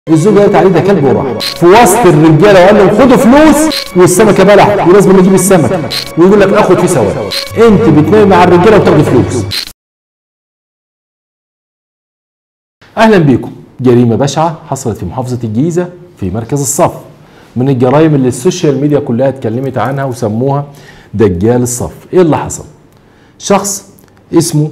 الزوج قالت عليه ده كلب وراح في وسط الرجاله وقال لهم خدوا فلوس والسمكه بلح ولازم نجيب السمك ويقول لك اخد فيه ثواب انت بتنامي مع الرجاله وبتاخدي فلوس اهلا بيكم جريمه بشعه حصلت في محافظه الجيزه في مركز الصف من الجرائم اللي السوشيال ميديا كلها اتكلمت عنها وسموها دجال الصف ايه اللي حصل شخص اسمه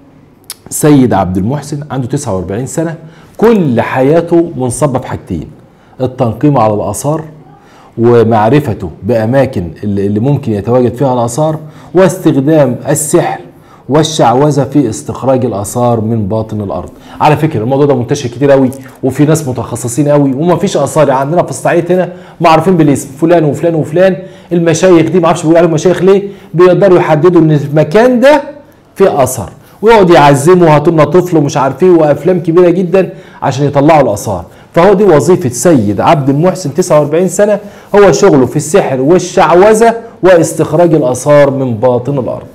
سيد عبد المحسن عنده 49 سنه كل حياته منصبه بحاجتين التنقيم على الاثار ومعرفته باماكن اللي اللي ممكن يتواجد فيها الاثار واستخدام السحر والشعوذه في استخراج الاثار من باطن الارض على فكره الموضوع ده منتشر كتير قوي وفي ناس متخصصين قوي وما فيش اثار يعني عندنا في الصعيد هنا معروفين بالاسم فلان وفلان وفلان المشايخ دي ما اعرفش بيقولوا عليهم مشايخ ليه بيقدروا يحددوا ان المكان ده فيه اثر ويقعد يعزموا هاتوا لنا طفل ومش عارف ايه وافلام كبيره جدا عشان يطلعوا الاثار فهو دي وظيفه سيد عبد المحسن 49 سنه هو شغله في السحر والشعوذه واستخراج الاثار من باطن الارض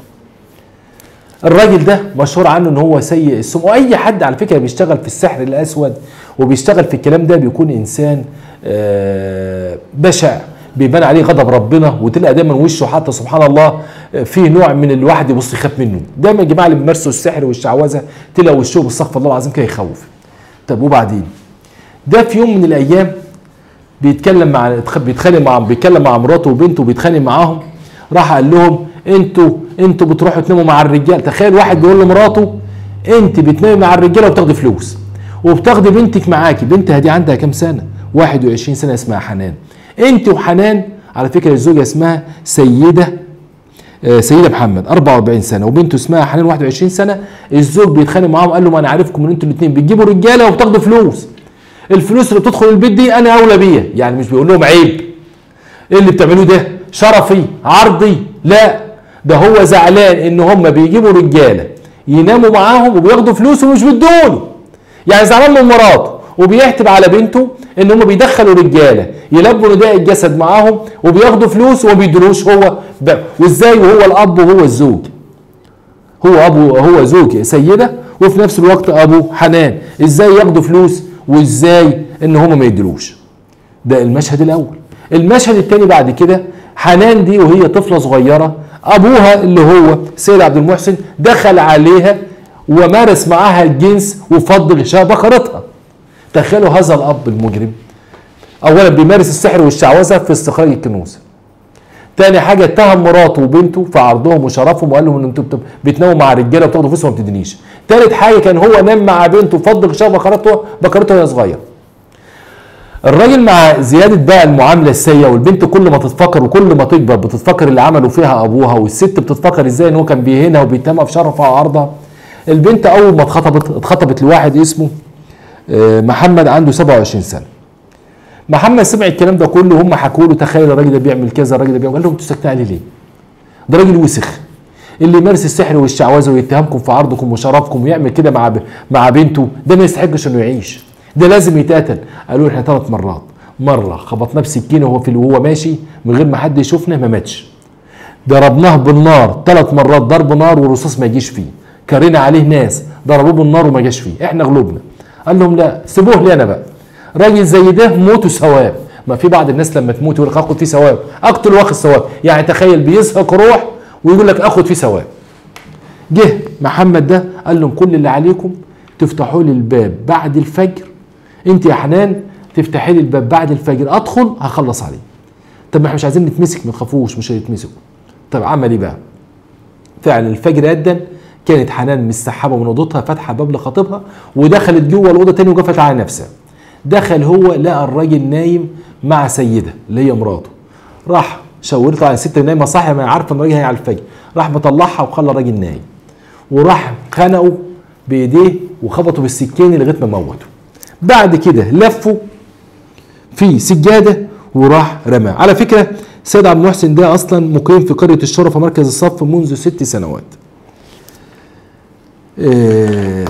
الراجل ده مشهور عنه ان هو سيء السمعه واي حد على فكره بيشتغل في السحر الاسود وبيشتغل في الكلام ده بيكون انسان آه، بشع بيبان عليه غضب ربنا وتلقى دايما وشه حتى سبحان الله آه، فيه نوع من الواحد يبص يخاف منه دايما الجماعه اللي بيمارسوا السحر والشعوذه تلقى وشهم استغفر الله العظيم كده يخوف طب وبعدين ده في يوم من الايام بيتكلم مع بيتخانق مع بيتكلم مع مراته وبنته وبيتخانق معاهم راح قال لهم انتوا انتوا بتروحوا تناموا مع الرجال تخيل واحد بيقول لمراته انت بتنامي مع الرجاله وبتاخدي فلوس وبتاخدي بنتك معاكي بنتها دي عندها كام سنه 21 سنه اسمها حنان انت وحنان على فكره الزوجه اسمها سيده آه، سيده محمد 44 سنه وبنته اسمها حنان 21 سنه الزوج بيتخانق معاهم قال له ما انا عارفكم ان انتوا الاثنين بتجيبوا رجاله وبتاخدوا فلوس الفلوس اللي بتدخل البيت دي انا اولى بيها يعني مش بيقول لهم عيب ايه اللي بتعملوه ده شرفي عرضي لا ده هو زعلان ان هم بيجيبوا رجاله يناموا معاهم وبياخدوا فلوس ومش بيدوله يعني زعلان من مراته وبيحتب على بنته ان هم بيدخلوا رجاله يلبوا نداء الجسد معاهم وبياخدوا فلوس وما بيدلوش هو ب... وازاي وهو الاب وهو الزوج هو ابو هو زوج سيده وفي نفس الوقت ابو حنان ازاي ياخدوا فلوس وازاي ان هم ما يدلوش ده المشهد الاول المشهد الثاني بعد كده حنان دي وهي طفله صغيره ابوها اللي هو سيد عبد المحسن دخل عليها ومارس معاها الجنس وفض غشاء بقرتها تخيلوا هذا الاب المجرم اولا بيمارس السحر والشعوذه في استخراج الكنوز تاني حاجه اتهم مراته وبنته في عرضهم وشرفهم وقال لهم ان انتوا بت- بتناموا مع رجاله وبتاخدوا فلوس وما بتدينيش تالت حاجه كان هو نام مع بنته وفض غشاء بقرته بقرته وهي صغيره الراجل مع زيادة بقى المعاملة السيئة والبنت كل ما تتفكر وكل ما تكبر بتتفكر اللي عملوا فيها أبوها والست بتتفكر إزاي إن هو كان بيهينها وبيتهمها في شرفها وعرضها البنت أول ما اتخطبت اتخطبت لواحد اسمه آه، محمد عنده 27 سنة محمد سمع الكلام ده كله هم حكوا له تخيل الراجل ده بيعمل كذا الراجل ده بيعمل قال لهم انتوا ساكتين عليه ليه؟ ده راجل وسخ اللي يمارس السحر والشعوذه ويتهمكم في عرضكم وشرفكم ويعمل كده مع ب... مع بنته ده ما يستحقش انه يعيش ده لازم يتقتل قالوا له احنا ثلاث مرات مره خبطناه بسكينه وهو في وهو ماشي من غير ما حد يشوفنا ما ماتش ضربناه بالنار ثلاث مرات ضرب نار والرصاص ما يجيش فيه كرينا عليه ناس ضربوه بالنار وما جاش فيه احنا غلوبنا قال لهم لا سيبوه لي انا بقى راجل زي ده موته ثواب ما في بعض الناس لما تموت يقول لك اخد فيه ثواب اقتل واخد ثواب يعني تخيل بيزهق روح ويقول لك اخد فيه ثواب جه محمد ده قال لهم كل اللي عليكم تفتحوا لي الباب بعد الفجر انت يا حنان تفتحي لي الباب بعد الفجر ادخل هخلص عليه طب ما احنا مش عايزين نتمسك ما تخافوش مش هيتمسكوا طب عمل ايه بقى فعلا الفجر أدن كانت حنان مستحبه من اوضتها فاتحه باب لخطيبها ودخلت جوه الاوضه تاني وقفت على نفسها دخل هو لقى الراجل نايم مع سيده اللي هي مراته راح شاورته على الست نايمه صاحيه ما عارفه ان الراجل هي على الفجر راح مطلعها وخلى الراجل نايم وراح خنقه بايديه وخبطه بالسكين لغايه ما موته بعد كده لفه في سجاده وراح رماه على فكره سيد عبد المحسن ده اصلا مقيم في قريه الشرفه مركز الصف منذ ست سنوات آه،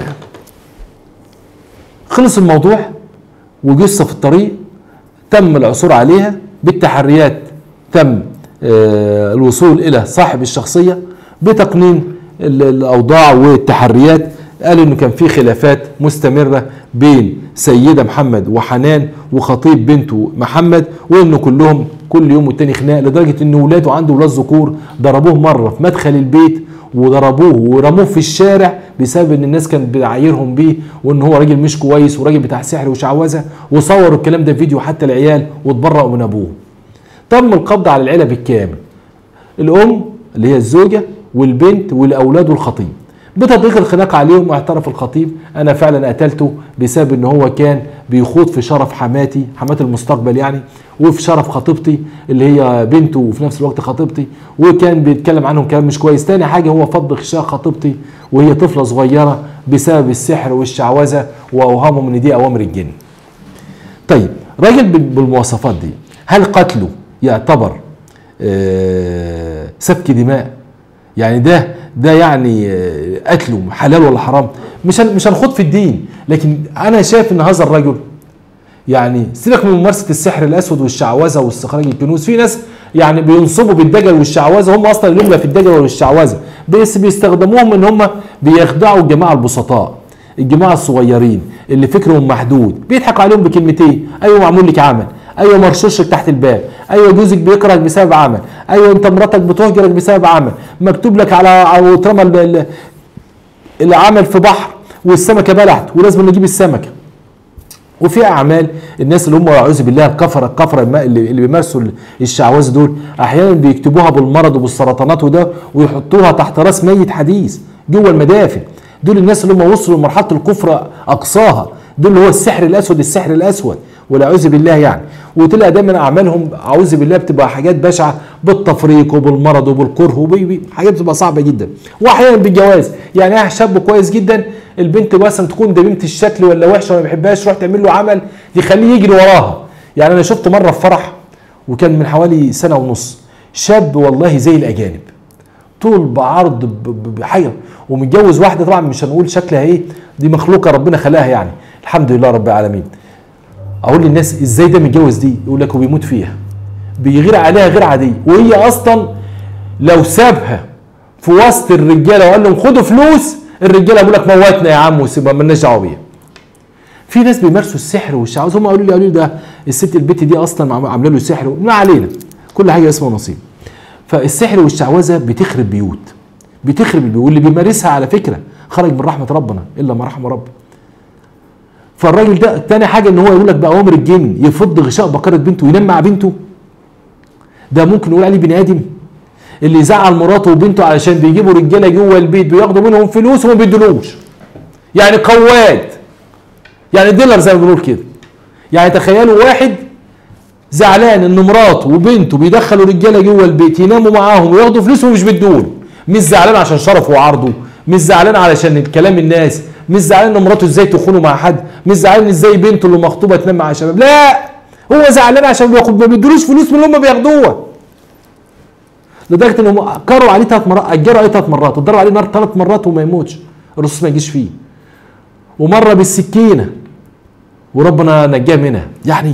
خلص الموضوع وجثه في الطريق تم العثور عليها بالتحريات تم آه، الوصول الى صاحب الشخصيه بتقنين ال- الاوضاع والتحريات قال انه كان في خلافات مستمره بين سيده محمد وحنان وخطيب بنته محمد وانه كلهم كل يوم والتاني خناق لدرجه ان ولاده عنده ولاد ذكور ضربوه مره في مدخل البيت وضربوه ورموه في الشارع بسبب ان الناس كانت بتعايرهم بيه وان هو راجل مش كويس وراجل بتاع سحر وشعوذه وصوروا الكلام ده فيديو حتى العيال واتبرأوا من ابوه. تم القبض على العيله بالكامل. الام اللي هي الزوجه والبنت والاولاد والخطيب. بتطبيق الخناق عليهم واعترف الخطيب انا فعلا قتلته بسبب ان هو كان بيخوض في شرف حماتي حمات المستقبل يعني وفي شرف خطيبتي اللي هي بنته وفي نفس الوقت خطيبتي وكان بيتكلم عنهم كلام مش كويس تاني حاجه هو فض خشاع خطيبتي وهي طفله صغيره بسبب السحر والشعوذه واوهامهم ان دي اوامر الجن طيب راجل بالمواصفات دي هل قتله يعتبر آه سفك دماء يعني ده ده يعني قتله حلال ولا حرام مش مش هنخوض في الدين لكن انا شايف ان هذا الرجل يعني سيبك من ممارسه السحر الاسود والشعوذه واستخراج الكنوز في ناس يعني بينصبوا بالدجل والشعوذه هم اصلا اليوم في الدجل والشعوذه بس بيستخدموهم ان هم بيخدعوا الجماعه البسطاء الجماعه الصغيرين اللي فكرهم محدود بيضحكوا عليهم بكلمتين ايوه معمول لك عمل ايوه مرشوشك تحت الباب ايوه جوزك بيكرهك بسبب عمل ايوه انت مراتك بتهجرك بسبب عمل مكتوب لك على او اترمى العمل في بحر والسمكه بلعت ولازم نجيب السمكه وفي اعمال الناس اللي هم والعياذ بالله الكفره الكفره اللي, اللي بيمارسوا الشعوذه دول احيانا بيكتبوها بالمرض وبالسرطانات وده ويحطوها تحت راس ميت حديث جوه المدافن دول الناس اللي هم وصلوا لمرحله الكفر اقصاها دول اللي هو السحر الاسود السحر الاسود والعياذ بالله يعني وتلاقي دايما اعمالهم اعوذ بالله بتبقى حاجات بشعه بالتفريق وبالمرض وبالكره وحاجات بتبقى صعبه جدا واحيانا بالجواز يعني شاب كويس جدا البنت مثلا تكون دميمه الشكل ولا وحشه وما بيحبهاش تروح تعمل له عمل يخليه يجري وراها يعني انا شفت مره في فرح وكان من حوالي سنه ونص شاب والله زي الاجانب طول بعرض بحاجه ومتجوز واحده طبعا مش هنقول شكلها ايه دي مخلوقه ربنا خلاها يعني الحمد لله رب العالمين اقول للناس ازاي ده متجوز دي يقول لك وبيموت فيها بيغير عليها غير عاديه وهي اصلا لو سابها في وسط الرجاله وقال لهم خدوا فلوس الرجاله يقول لك موتنا يا عم وسيبها مالناش دعوه بيها في ناس بيمارسوا السحر والشعوذه هم قالوا لي قالوا لي ده الست البت دي اصلا عامله له سحر ما علينا كل حاجه اسمها نصيب فالسحر والشعوذه بتخرب بيوت بتخرب البيوت واللي بيمارسها على فكره خرج من رحمه ربنا الا ما رحم ربه فالراجل ده تاني حاجه ان هو يقول لك باوامر الجن يفض غشاء بقره بنته وينام مع بنته ده ممكن نقول عليه بني ادم اللي يزعل مراته وبنته علشان بيجيبوا رجاله جوه البيت بياخدوا منهم فلوس وما بيدولوش يعني قواد يعني ديلر زي ما بنقول كده يعني تخيلوا واحد زعلان ان مراته وبنته بيدخلوا رجاله جوه البيت يناموا معاهم وياخدوا فلوس ومش بيدوله مش زعلان عشان شرفه وعرضه مش زعلان علشان كلام الناس مش زعلان ان مراته ازاي تخونه مع حد مش زعلان ازاي بنته اللي مخطوبه تنام مع شباب لا هو زعلان عشان ما بيدولوش فلوس من اللي هم بياخدوها لدرجه انهم كروا عليه ثلاث مرات اجروا عليه ثلاث مرات اتضرب عليه نار ثلاث مرات وما يموتش الرصاص ما يجيش فيه ومره بالسكينه وربنا نجاه منها يعني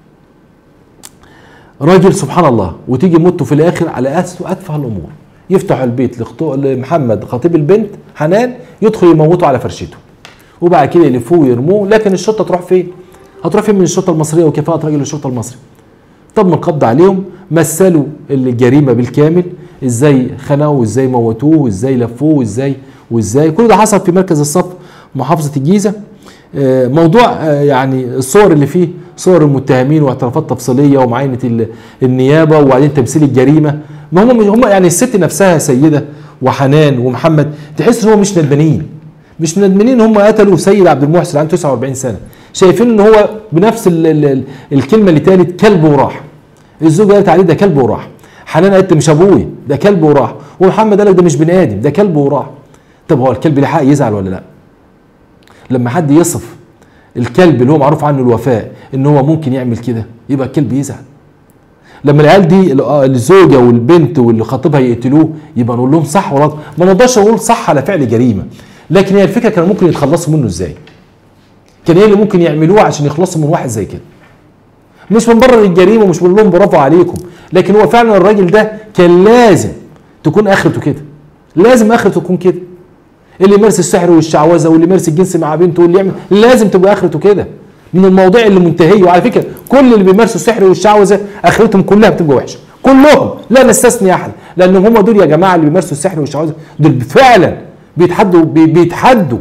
راجل سبحان الله وتيجي موته في الاخر على اتفه الامور يفتح البيت لمحمد خطيب البنت حنان يدخل يموته على فرشته وبعد كده يلفوه ويرموه لكن الشرطه تروح فين؟ هتروح فين من الشرطه المصريه وكفاءه راجل الشرطه المصري؟ تم القبض عليهم مثلوا الجريمه بالكامل ازاي خنقوا وازاي موتوه وازاي لفوه وازاي وازاي كل ده حصل في مركز الصف محافظه الجيزه موضوع يعني الصور اللي فيه صور المتهمين واعترافات تفصيليه ومعاينه النيابه وبعدين تمثيل الجريمه ما هم هم يعني الست نفسها سيده وحنان ومحمد تحس ان هم مش ندمانين مش ندمانين هم قتلوا سيد عبد المحسن عنده 49 سنه شايفين ان هو بنفس ال ال الكلمه اللي اتقالت كلب وراح الزوجه قالت عليه ده كلب وراح حنان قالت مش ابوي ده كلب وراح ومحمد قال لك ده مش بني ادم ده كلب وراح طب هو الكلب له حق يزعل ولا لا لما حد يصف الكلب اللي هو معروف عنه الوفاء ان هو ممكن يعمل كده يبقى الكلب يزعل لما العيال دي الزوجه والبنت واللي خاطبها يقتلوه يبقى نقول لهم صح ولا ما نقدرش نقول صح على فعل جريمه لكن هي الفكره كانوا ممكن يتخلصوا منه ازاي كان ايه اللي ممكن يعملوه عشان يخلصوا من واحد زي كده مش بنبرر الجريمه ومش بنقول لهم برافو عليكم لكن هو فعلا الراجل ده كان لازم تكون اخرته كده لازم اخرته تكون كده اللي يمارس السحر والشعوذه واللي يمارس الجنس مع بنته واللي يعمل لازم تبقى اخرته كده من المواضيع اللي منتهيه وعلى فكره كل اللي بيمارسوا السحر والشعوذه اخرتهم كلها بتبقى وحشه كلهم لا نستثني احد لان هم دول يا جماعه اللي بيمارسوا السحر والشعوذه دول فعلا بيتحدوا بي- بيتحدوا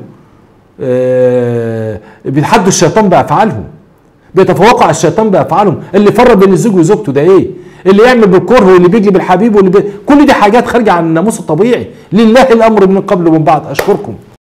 آه بيتحدوا الشيطان بافعالهم بيتفوقوا على الشيطان بافعالهم اللي فرق بين الزوج وزوجته ده ايه اللي يعمل بالكره واللي بيجلب الحبيب واللي بي... كل دي حاجات خارجه عن الناموس الطبيعي لله الامر من قبل ومن بعد اشكركم